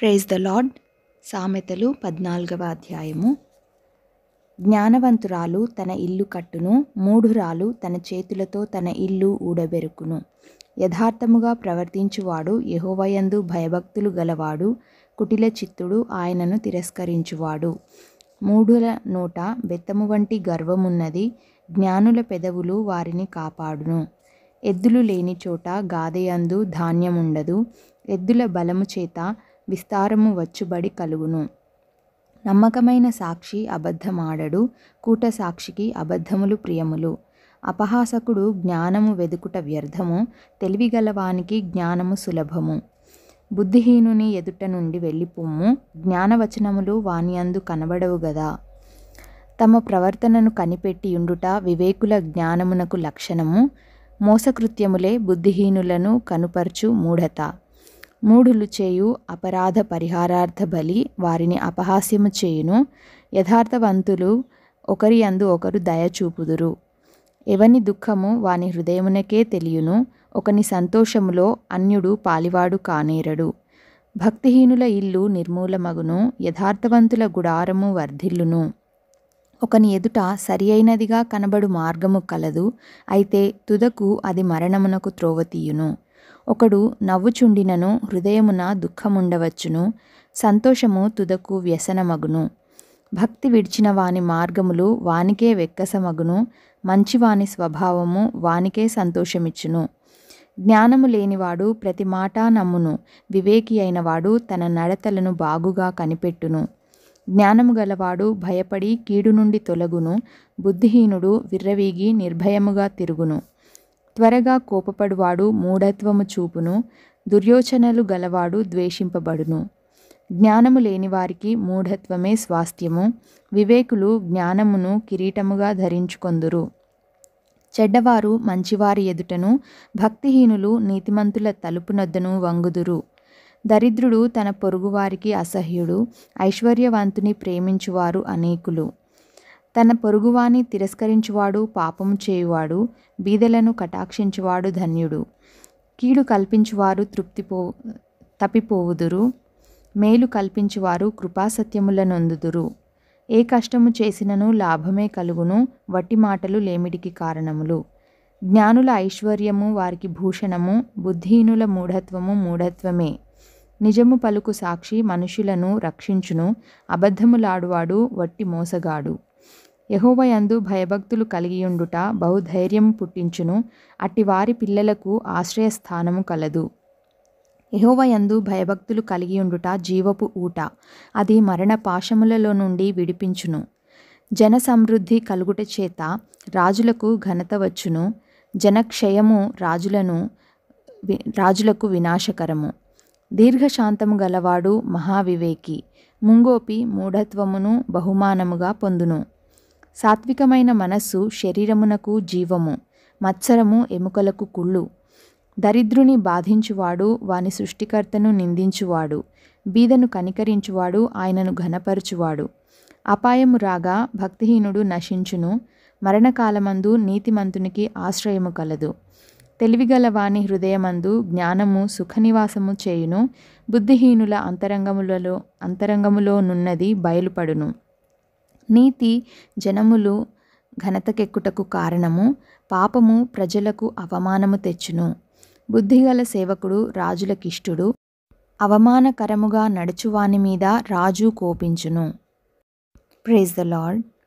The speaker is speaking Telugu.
ప్రైజ్ ద లార్డ్ సామెతలు పద్నాలుగవ అధ్యాయము జ్ఞానవంతురాలు తన ఇల్లు కట్టును మూఢురాలు తన చేతులతో తన ఇల్లు ఊడబెరుకును యథార్థముగా ప్రవర్తించువాడు యెహోవాయందు భయభక్తులు గలవాడు కుటిల చిత్తుడు ఆయనను తిరస్కరించువాడు మూఢుల నోట బెత్తము వంటి గర్వమున్నది జ్ఞానుల పెదవులు వారిని కాపాడును ఎద్దులు లేని చోట గాదెయందు ధాన్యముండదు ఎద్దుల బలము చేత విస్తారము వచ్చుబడి కలుగును నమ్మకమైన సాక్షి అబద్ధమాడడు కూట సాక్షికి అబద్ధములు ప్రియములు అపహాసకుడు జ్ఞానము వెదుకుట వ్యర్థము తెలివిగలవానికి జ్ఞానము సులభము బుద్ధిహీనుని ఎదుట నుండి వెళ్ళిపోమ్ము జ్ఞానవచనములు వానియందు కనబడవు గదా తమ ప్రవర్తనను కనిపెట్టి ఉండుట వివేకుల జ్ఞానమునకు లక్షణము మోసకృత్యములే బుద్ధిహీనులను కనుపర్చు మూఢత మూఢులు చేయు అపరాధ పరిహారార్థ బలి వారిని అపహాస్యము చేయును యథార్థవంతులు ఒకరి అందు ఒకరు దయ చూపుదురు ఎవని దుఃఖము వాని హృదయమునకే తెలియను ఒకని సంతోషములో అన్యుడు పాలివాడు కానేరడు భక్తిహీనుల ఇల్లు నిర్మూలమగును యథార్థవంతుల గుడారము వర్ధిల్లును ఒకని ఎదుట సరి అయినదిగా కనబడు మార్గము కలదు అయితే తుదకు అది మరణమునకు త్రోవతీయును ఒకడు నవ్వుచుండినను హృదయమున దుఃఖముండవచ్చును సంతోషము తుదకు వ్యసనమగును భక్తి విడిచిన వాని మార్గములు వానికే వెక్కసమగును మంచివాని స్వభావము వానికే సంతోషమిచ్చును జ్ఞానము లేనివాడు ప్రతి మాట నమ్మును వివేకి అయినవాడు తన నడతలను బాగుగా కనిపెట్టును జ్ఞానము గలవాడు భయపడి కీడు నుండి తొలగును బుద్ధిహీనుడు విర్రవీగి నిర్భయముగా తిరుగును త్వరగా కోపపడువాడు మూఢత్వము చూపును దుర్యోచనలు గలవాడు ద్వేషింపబడును జ్ఞానము లేనివారికి మూఢత్వమే స్వాస్థ్యము వివేకులు జ్ఞానమును కిరీటముగా ధరించుకొందురు చెడ్డవారు మంచివారి ఎదుటను భక్తిహీనులు నీతిమంతుల తలుపునొద్దను వంగుదురు దరిద్రుడు తన పొరుగువారికి అసహ్యుడు ఐశ్వర్యవంతుని ప్రేమించువారు అనేకులు తన పొరుగువాని తిరస్కరించువాడు పాపము చేయువాడు బీదలను కటాక్షించువాడు ధన్యుడు కీడు కల్పించువారు తృప్తిపో తప్పిపోవుదురు మేలు కల్పించువారు కృపాసత్యముల నొందుదురు ఏ కష్టము చేసినను లాభమే కలుగును వట్టి మాటలు లేమిడికి కారణములు జ్ఞానుల ఐశ్వర్యము వారికి భూషణము బుద్ధిహీనుల మూఢత్వము మూఢత్వమే నిజము పలుకు సాక్షి మనుషులను రక్షించును అబద్ధములాడువాడు వట్టి మోసగాడు యహోవయందు భయభక్తులు కలిగియుండుట బహుధైర్యం పుట్టించును అట్టి వారి పిల్లలకు ఆశ్రయస్థానము కలదు యహోవయందు భయభక్తులు కలిగియుండుట జీవపు ఊట అది మరణ పాశములలో నుండి విడిపించును జన సమృద్ధి కలుగుట చేత రాజులకు ఘనత వచ్చును జనక్షయము రాజులను రాజులకు వినాశకరము దీర్ఘశాంతము గలవాడు మహావివేకి ముంగోపి మూఢత్వమును బహుమానముగా పొందును సాత్వికమైన మనస్సు శరీరమునకు జీవము మత్సరము ఎముకలకు కుళ్ళు దరిద్రుని బాధించువాడు వాని సృష్టికర్తను నిందించువాడు బీదను కనికరించువాడు ఆయనను ఘనపరచువాడు అపాయము రాగా భక్తిహీనుడు నశించును మరణకాలమందు నీతిమంతునికి ఆశ్రయము కలదు తెలివిగల వాని హృదయమందు జ్ఞానము సుఖనివాసము చేయును బుద్ధిహీనుల అంతరంగములలో అంతరంగములో నున్నది బయలుపడును నీతి జనములు ఘనతకెక్కుటకు కారణము పాపము ప్రజలకు అవమానము తెచ్చును బుద్ధిగల సేవకుడు రాజులకిష్టుడు అవమానకరముగా నడుచువాని మీద రాజు కోపించును ప్రేజ్ ద లార్డ్